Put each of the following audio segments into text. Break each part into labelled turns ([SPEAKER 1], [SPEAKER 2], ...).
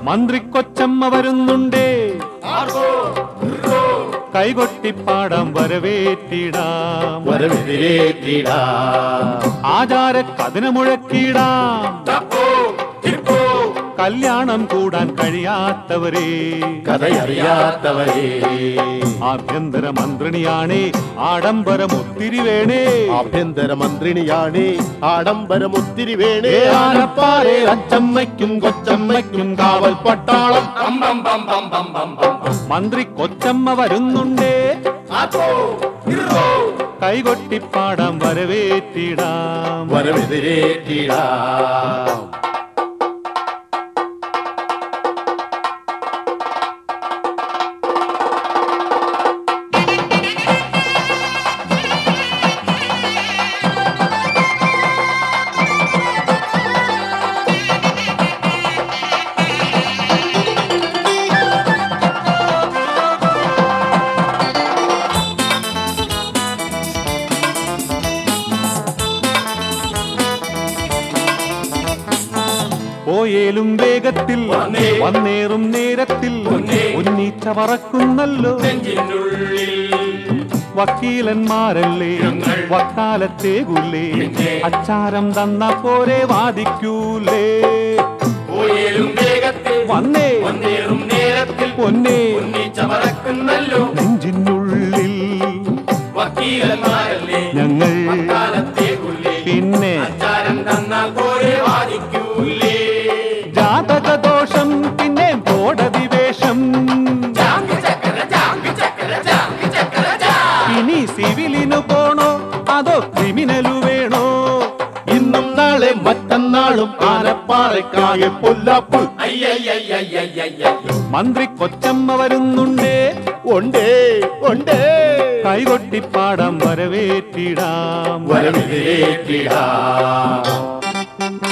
[SPEAKER 1] മന്ത്രി കൊച്ചമ്മ വരുന്നുണ്ടേ കൈകൊട്ടിപ്പാടാം വരവേറ്റിടാം
[SPEAKER 2] വരവിതിരേറ്റിടാം
[SPEAKER 1] ആചാര കഥന മുഴക്കിടാം കല്യാണം കൂടാൻ കഴിയാത്തവരെ
[SPEAKER 2] കഥയറിയാത്തവരെ
[SPEAKER 1] ആഭ്യന്തര മന്ത്രിണിയാണേ ആഡംബരം ഒത്തിരി വേണേ
[SPEAKER 2] ആഭ്യന്തര മന്ത്രിണിയാണ് ആഡംബരം ഒത്തിരി വേണേ
[SPEAKER 1] ഏ ആനപ്പാറേ അച്ചമ്മയ്ക്കും കൊച്ചമ്മയ്ക്കും കാവൽ പട്ടാളം മന്ത്രി കൊച്ചമ്മ വരുന്നുണ്ടേ കൈകൊട്ടിപ്പാടാം വരവേറ്റിടാം
[SPEAKER 2] വരവിതിരേറ്റിടാം
[SPEAKER 1] പോയേലും വേഗത്തിൽ വന്നേറും നേരത്തിൽ ഉന്നീച്ച പറക്കുന്നല്ലോ വക്കീലന്മാരല്ലേ വക്കാലത്തെ ഗുല്ലേ അച്ചാരം തന്ന പോരെ വാദിക്കൂലേ വന്നേ പൊന്നേ
[SPEAKER 3] ചമറക്കുന്നല്ലോ
[SPEAKER 1] നെഞ്ചിനുള്ളിൽ
[SPEAKER 3] വക്കീലന്മാരല്ലേ
[SPEAKER 1] ഞങ്ങൾ
[SPEAKER 3] കാലത്തെ കൊല്ലേ
[SPEAKER 1] പിന്നെ
[SPEAKER 3] ആചാരം തന്നാൽ പോരെ വാദിക്കൂലേ
[SPEAKER 1] ജാതക ദോഷം പിന്നെ കോടതി വേഷം
[SPEAKER 3] ജാങ്ക് ചക്കര ജാങ്ക് ചക്കര ജാങ്ക് ചക്കര ജാ
[SPEAKER 1] ഇനി സിവിലിനു പോണോ അതോ ക്രിമിനലു വേണോ
[SPEAKER 2] ഇന്നും നാളെ മറ്റന്നാളും ആനപ്പാറയ്ക്കാകെ പൊല്ലാപ്പ്
[SPEAKER 3] അയ്യയ്യയ്യയ്യയ്യയ്യോ
[SPEAKER 1] മന്ത്രി കൊച്ചമ്മ വരുന്നുണ്ടേ
[SPEAKER 2] ഉണ്ടേ ഉണ്ടേ
[SPEAKER 1] കൈകൊട്ടിപ്പാടാം വരവേറ്റിടാം
[SPEAKER 2] വരവിതിരേറ്റിടാം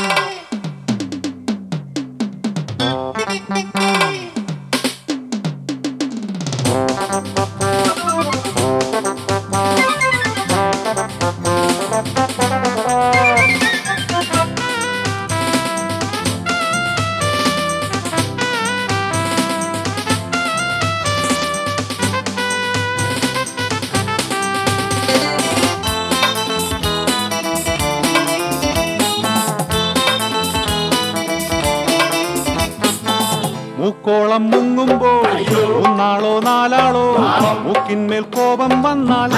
[SPEAKER 1] മൂക്കോളം മുങ്ങുമ്പോൾ മൂന്നാളോ നാലാളോ മൂക്കിന്മേൽ കോപം വന്നാൽ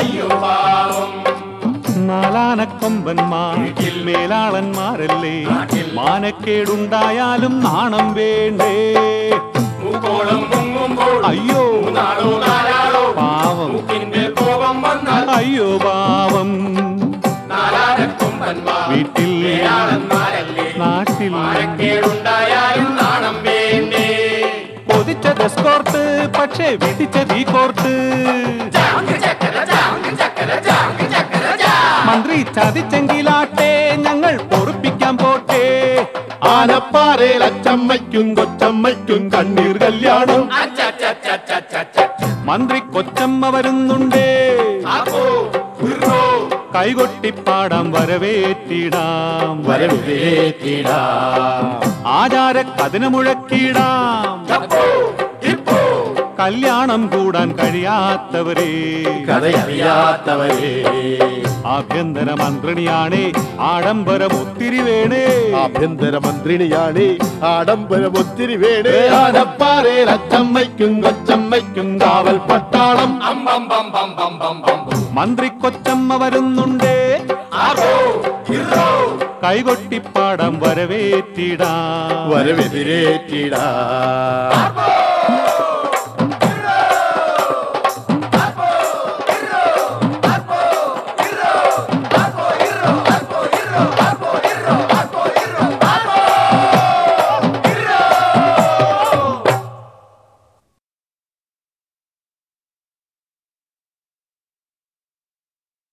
[SPEAKER 1] നാലാനക്കൊമ്പന്മാർ മേലാളന്മാരല്ലേ മാനക്കേടുണ്ടായാലും നാണം വേണ്ടേ
[SPEAKER 3] മൂക്കോളം മുങ്ങുമ്പോൾ
[SPEAKER 1] അയ്യോ
[SPEAKER 3] നാളോ നാലാളോ
[SPEAKER 1] പാവം
[SPEAKER 3] മൂക്കിന്റെ കോപം വന്നാൽ
[SPEAKER 1] അയ്യോ പാവം
[SPEAKER 3] നാലാരക്കൊമ്പന്മാർ
[SPEAKER 1] വീട്ടിൽ
[SPEAKER 3] ഏഴാളന്മാരല്ലേ
[SPEAKER 1] നാട്ടിൽ
[SPEAKER 3] കേടുണ്ടായാലും നാണം വേണ്ടേ
[SPEAKER 1] കൊതിച്ചത് എസ്കോർട്ട് പക്ഷേ വിധിച്ചത് ഈ കോർട്ട്
[SPEAKER 3] ജാങ്ക് ചക്കര ജാങ്ക് ചക്കര ജാങ്ക് ചക്കര ജാ
[SPEAKER 1] മന്ത്രി ചതിച്ചെങ്കിലാട്ടെ ഞങ്ങൾ പൊറുപ്പിക്കാൻ പോട്ടെ
[SPEAKER 2] ആനപ്പാറയിൽ അച്ചമ്മയ്ക്കും കൊച്ചമ്മയ്ക്കും കണ്ണീർ കല്യാണം
[SPEAKER 3] അച്ചച്ചച്ചച്ചച്ചച്ച
[SPEAKER 1] മന്ത്രി കൊച്ചമ്മ വരുന്നുണ്ടേ
[SPEAKER 3] അപ്പോ ഉർറോ
[SPEAKER 1] കൈകൊട്ടിപ്പാടാം വരവേറ്റിടാം
[SPEAKER 2] വരവിതിരേറ്റിടാം
[SPEAKER 1] ആചാര കഥന മുഴക്കിടാം
[SPEAKER 3] അപ്പോ ഇപ്പോ
[SPEAKER 1] കല്യാണം കൂടാൻ കഴിയാത്തവരെ
[SPEAKER 2] കഥയറിയാത്തവരെ
[SPEAKER 1] ആഭ്യന്തര മന്ത്രിണിയാണേ ആഡംബരം ഒത്തിരി വേണേ
[SPEAKER 2] ആഭ്യന്തര മന്ത്രിണിയാണ് ആഡംബരം ഒത്തിരി വേണേ ആനപ്പാറയിൽ അച്ചമ്മയ്ക്കും കൊച്ചമ്മയ്ക്കും കാവൽ പട്ടാളം
[SPEAKER 3] അമ്പം ബം ബം ബം ബം ബം ബം
[SPEAKER 1] മന്ത്രി കൊച്ചമ്മ വരുന്നുണ്ടേ
[SPEAKER 3] അപ്പോ ഇർറോ
[SPEAKER 1] കൈകൊട്ടിപ്പാടാം വരവേറ്റിടാം
[SPEAKER 2] വരവിതിരേറ്റിടാം
[SPEAKER 3] അപ്പോ